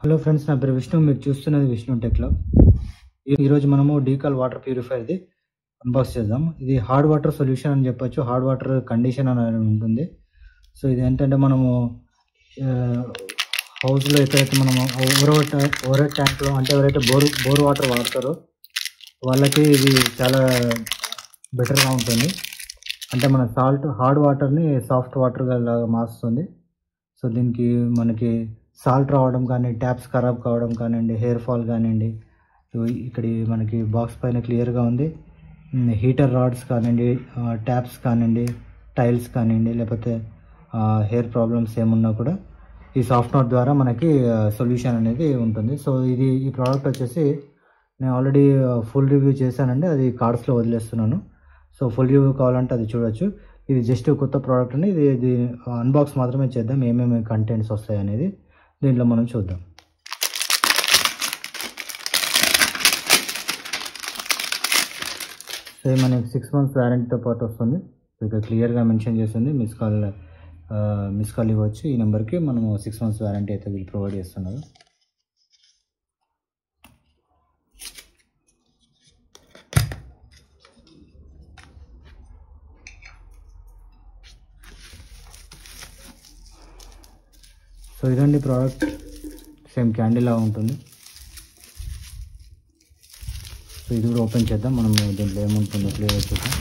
hello friends నా పేరు విష్ణు మీరు చూస్తున్నది విష్ణు టెక్లో ఈరోజు మనము డీకాల్ వాటర్ ప్యూరిఫైర్ది అన్బాక్స్ చేద్దాం ఇది హార్డ్ వాటర్ సొల్యూషన్ అని చెప్పొచ్చు హార్డ్ వాటర్ కండిషన్ అనేది ఉంటుంది సో ఇది ఏంటంటే మనము హౌస్లో ఎక్కడైతే మనం ఓవర్ ఓవర్ ట్యాంక్లో అంటే ఎవరైతే బోర్ బోర్ వాటర్ వాడతారో వాళ్ళకి ఇది చాలా బెటర్గా ఉంటుంది అంటే మన సాల్ట్ హార్డ్ వాటర్ని సాఫ్ట్ వాటర్గా లాగా మారుస్తుంది సో దీనికి మనకి సాల్ట్ రావడం కానీ ట్యాప్స్ ఖరాబ్ కావడం కానివ్వండి హెయిర్ ఫాల్ కానివ్వండి ఇవి ఇక్కడ ఈ మనకి బాక్స్ పైన క్లియర్గా ఉంది హీటర్ రాడ్స్ కానివ్వండి ట్యాప్స్ కానివ్వండి టైల్స్ కానివ్వండి లేకపోతే హెయిర్ ప్రాబ్లమ్స్ ఏమున్నా కూడా ఈ సాఫ్ట్ నోట్ ద్వారా మనకి సొల్యూషన్ అనేది ఉంటుంది సో ఇది ఈ ప్రోడక్ట్ వచ్చేసి నేను ఆల్రెడీ ఫుల్ రివ్యూ చేశానండి అది కార్డ్స్లో వదిలేస్తున్నాను సో ఫుల్ రివ్యూ కావాలంటే అది చూడొచ్చు ఇది జస్ట్ కొత్త ప్రోడక్ట్ అండి ఇది ఇది అన్బాక్స్ మాత్రమే చేద్దాం ఏమేమి కంటెంట్స్ వస్తాయి అనేది దీంట్లో మనం చూద్దాం సో ఇది మనకి సిక్స్ మంత్స్ వ్యారంటీతో పాటు వస్తుంది ఇక్కడ క్లియర్గా మెన్షన్ చేస్తుంది మిస్ కాల్ మిస్ కాల్ ఇవ్వచ్చు ఈ నెంబర్కి మనము సిక్స్ మంత్స్ వ్యారంటీ అయితే వీళ్ళు ప్రొవైడ్ చేస్తున్నారు సో ఇదండి ప్రోడక్ట్ సేమ్ క్యాండిల్ లాగా ఉంటుంది సో ఇది కూడా ఓపెన్ చేద్దాం మనం దీంట్లో ఏముంటుందో క్లియర్ చూద్దాం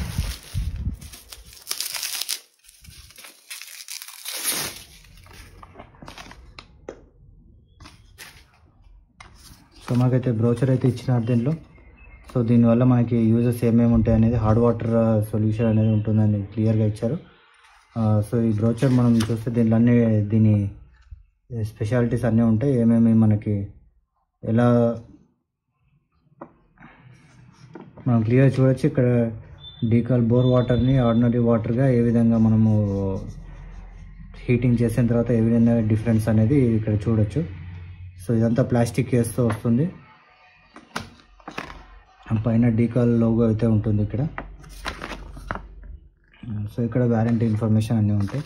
సో మనకైతే బ్రోచర్ అయితే ఇచ్చినారు దీంట్లో సో దీనివల్ల మనకి యూజెస్ ఏమేమి ఉంటాయి అనేది హార్డ్ వాటర్ సొల్యూషన్ అనేది ఉంటుందని క్లియర్గా ఇచ్చారు సో ఈ బ్రోచర్ మనం చూస్తే దీంట్లో అన్ని దీని స్పెషాలిటీస్ అన్నీ ఉంటాయి ఏమేమి మనకి ఎలా మనం క్లియర్ చూడొచ్చు ఇక్కడ డీకాల్ బోర్ వాటర్ని ఆర్డినరీ వాటర్గా ఏ విధంగా మనము హీటింగ్ చేసిన తర్వాత ఏ విధంగా డిఫరెన్స్ అనేది ఇక్కడ చూడొచ్చు సో ఇదంతా ప్లాస్టిక్ కేస్తో వస్తుంది పైన డీకాల్ లోగో అయితే ఉంటుంది ఇక్కడ సో ఇక్కడ వ్యారంటీ ఇన్ఫర్మేషన్ అన్నీ ఉంటాయి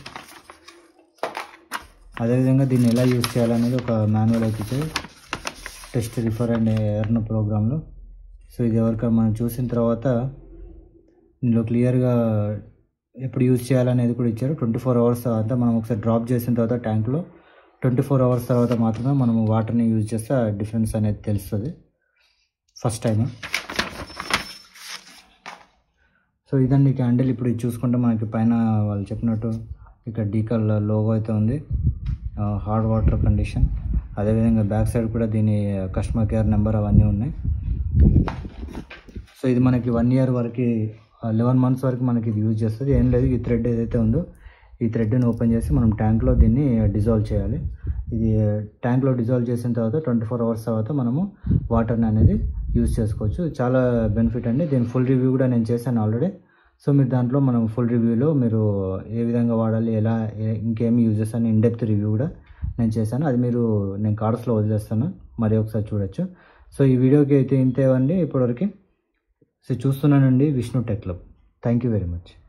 అదేవిధంగా దీన్ని ఎలా యూజ్ చేయాలనేది ఒక మాన్యువల్ అయితే టెస్ట్ రిఫర్ అండ్ ఎర్న్ ప్రోగ్రాంలో సో ఇది ఎవరికైనా మనం చూసిన తర్వాత ఇందులో క్లియర్గా ఎప్పుడు యూజ్ చేయాలనేది కూడా ఇచ్చారు ట్వంటీ ఫోర్ అవర్స్ తర్వాత మనం ఒకసారి డ్రాప్ చేసిన తర్వాత ట్యాంక్లో ట్వంటీ ఫోర్ అవర్స్ తర్వాత మాత్రమే మనము వాటర్ని యూజ్ చేస్తే ఆ డిఫరెన్స్ అనేది తెలుస్తుంది ఫస్ట్ టైం సో ఇదండి క్యాండిల్ ఇప్పుడు ఇది చూసుకుంటే మనకి పైన వాళ్ళు చెప్పినట్టు ఇక్కడ డీకల్ లోగో అయితే ఉంది హార్డ్ వాటర్ కండిషన్ అదేవిధంగా బ్యాక్ సైడ్ కూడా దీని కస్టమర్ కేర్ నెంబర్ అవన్నీ ఉన్నాయి సో ఇది మనకి వన్ ఇయర్ వరకు లెవెన్ మంత్స్ వరకు మనకి ఇది యూజ్ చేస్తుంది ఏం లేదు ఈ థ్రెడ్ ఏదైతే ఉందో ఈ థ్రెడ్ని ఓపెన్ చేసి మనం ట్యాంక్లో దీన్ని డిజాల్వ్ చేయాలి ఇది ట్యాంక్లో డిజాల్వ్ చేసిన తర్వాత ట్వంటీ ఫోర్ అవర్స్ తర్వాత మనము వాటర్ని అనేది యూజ్ చేసుకోవచ్చు చాలా బెనిఫిట్ అండి దీని ఫుల్ రివ్యూ కూడా నేను చేశాను ఆల్రెడీ సో మీరు దాంట్లో మనం ఫుల్ రివ్యూలో మీరు ఏ విధంగా వాడాలి ఎలా ఇంకేమి యూజెస్ అని ఇన్డెప్త్ రివ్యూ కూడా నేను చేశాను అది మీరు నేను కార్డ్స్లో వదిలేస్తాను మరి ఒకసారి చూడొచ్చు సో ఈ వీడియోకి అయితే ఇంతేవండి ఇప్పటివరకు సో చూస్తున్నానండి Vishnu tech club thank you very much